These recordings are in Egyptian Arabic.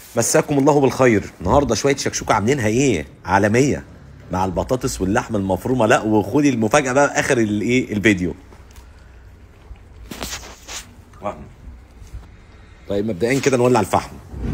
مساكم الله بالخير النهارده شويه شكشوكه عاملينها ايه عالميه مع البطاطس واللحمه المفرومه لا وخدي المفاجاه بقى في اخر الايه الفيديو طيب مبدئيا كده نولع الفحم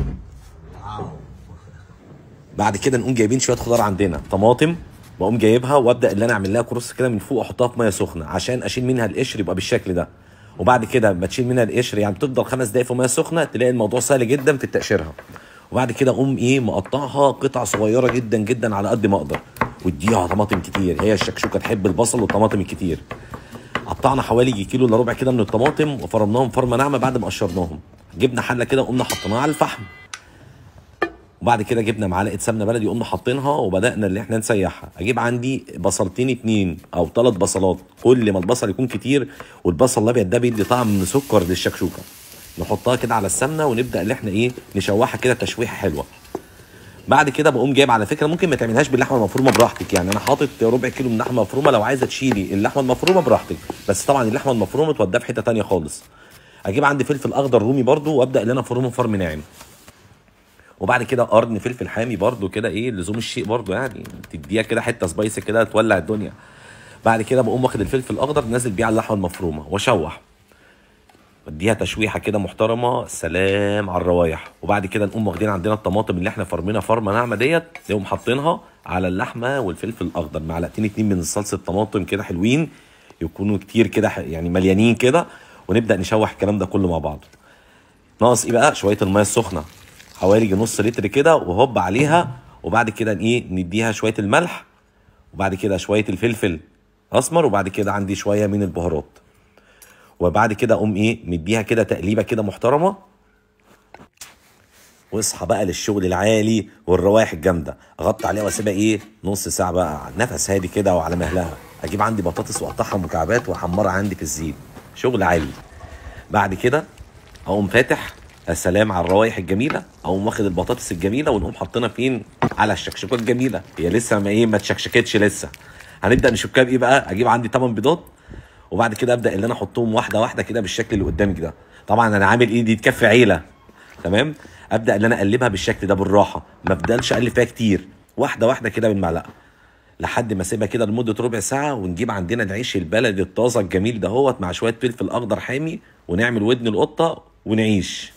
بعد كده نقوم جايبين شويه خضار عندنا طماطم بقوم جايبها وابدا اللي انا اعمل لها كروس كده من فوق احطها في ميه سخنه عشان اشيل منها القشر يبقى بالشكل ده وبعد كده ما تشيل منها القشر يعني تفضل خمس دقايق في ميه سخنه تلاقي الموضوع سهل جدا في تقشيرها وبعد كده اقوم ايه مقطعها قطع صغيره جدا جدا على قد ما اقدر واديها طماطم كتير هي الشكشوكه تحب البصل والطماطم الكتير قطعنا حوالي يجي كيلو الا ربع كده من الطماطم وفرمناهم فرمه ناعمه بعد ما قشرناهم جبنا حله كده وقمنا حطيناها على الفحم وبعد كده جبنا معلقه سمنه بلدي قمنا حاطينها وبدانا اللي احنا نسيحها اجيب عندي بصلتين اتنين او ثلاث بصلات كل ما البصل يكون كتير والبصل الابيض ده بيدي طعم سكر للشكشوكه نحطها كده على السمنه ونبدا اللي احنا ايه نشوحها كده تشويحه حلوه بعد كده بقوم جايب على فكره ممكن ما تعملهاش باللحمه المفرومه براحتك يعني انا حاطط ربع كيلو من لحمه مفرومه لو عايزه تشيلي اللحمه المفرومه براحتك بس طبعا اللحمه المفرومه توديها في حته تانية خالص اجيب عندي فلفل اخضر رومي برده وابدا ان انا افرمه فرم ناعم وبعد كده قرن فلفل حامي برده كده ايه لزوم الشيء برده يعني تديها كده حته سبايسي كده تولع الدنيا بعد كده بقوم واخد الفلفل الاخضر نازل بيه على اللحمه المفرومه واشوح اديها تشويحه كده محترمه سلام على الروايح وبعد كده نقوم واخدين عندنا الطماطم اللي احنا فرمينا فرمه ناعمه ديت نقوم حاطينها على اللحمه والفلفل الاخضر معلقتين اتنين من صلصه طماطم كده حلوين يكونوا كتير كده يعني مليانين كده ونبدا نشوح الكلام ده كله مع بعض ناقص ايه بقى شويه الميه السخنه حوالي نص لتر كده وهوب عليها وبعد كده ايه نديها شويه الملح وبعد كده شويه الفلفل اسمر وبعد كده عندي شويه من البهارات وبعد كده اقوم ايه مديها كده تقليبه كده محترمه واصحى بقى للشغل العالي والروايح الجامده اغطي عليها واسيبها ايه نص ساعه بقى نفس هادي كده وعلى مهلها اجيب عندي بطاطس واقطعها مكعبات واحمرها عندي في الزيت شغل عالي بعد كده اقوم فاتح السلام على الروايح الجميله اقوم واخد البطاطس الجميله ونقوم حاطينها فين على الشكشوكه الجميله هي لسه ما ايه ما اتشكشكتش لسه هنبدا نشكها بايه بقى اجيب عندي 8 بيضات وبعد كده ابدا اللي انا احطهم واحده واحده كده بالشكل اللي قدامك ده طبعا انا عامل ايدي تكفي عيله تمام ابدا اللي انا اقلبها بالشكل ده بالراحه ما افضلش اقلب فيها كتير واحده واحده كده بالمعلقه لحد ما اسيبها كده لمده ربع ساعه ونجيب عندنا العيش البلدي الطازه الجميل دهوت مع شويه فلفل اخضر حامي ونعمل ودن القطه ونعيش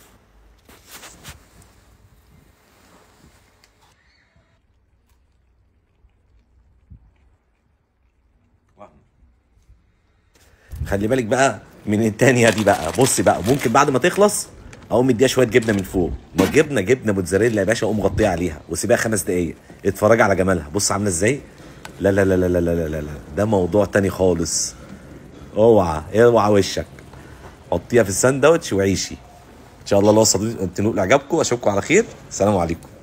خلي بالك بقى من التانية دي بقى بصي بقى ممكن بعد ما تخلص اقوم مديها شويه جبنه من فوق ما جبنه جبنه موتزاريلا يا باشا اقوم مغطيه عليها وسيبها خمس دقايق اتفرجي على جمالها بص عامله ازاي لا لا لا لا لا لا لا لا ده موضوع تاني خالص اوعى اوعى وشك حطيها في الساندوتش وعيشي ان شاء الله الوصفه دي تنول اعجابكم اشوفكم على خير السلام عليكم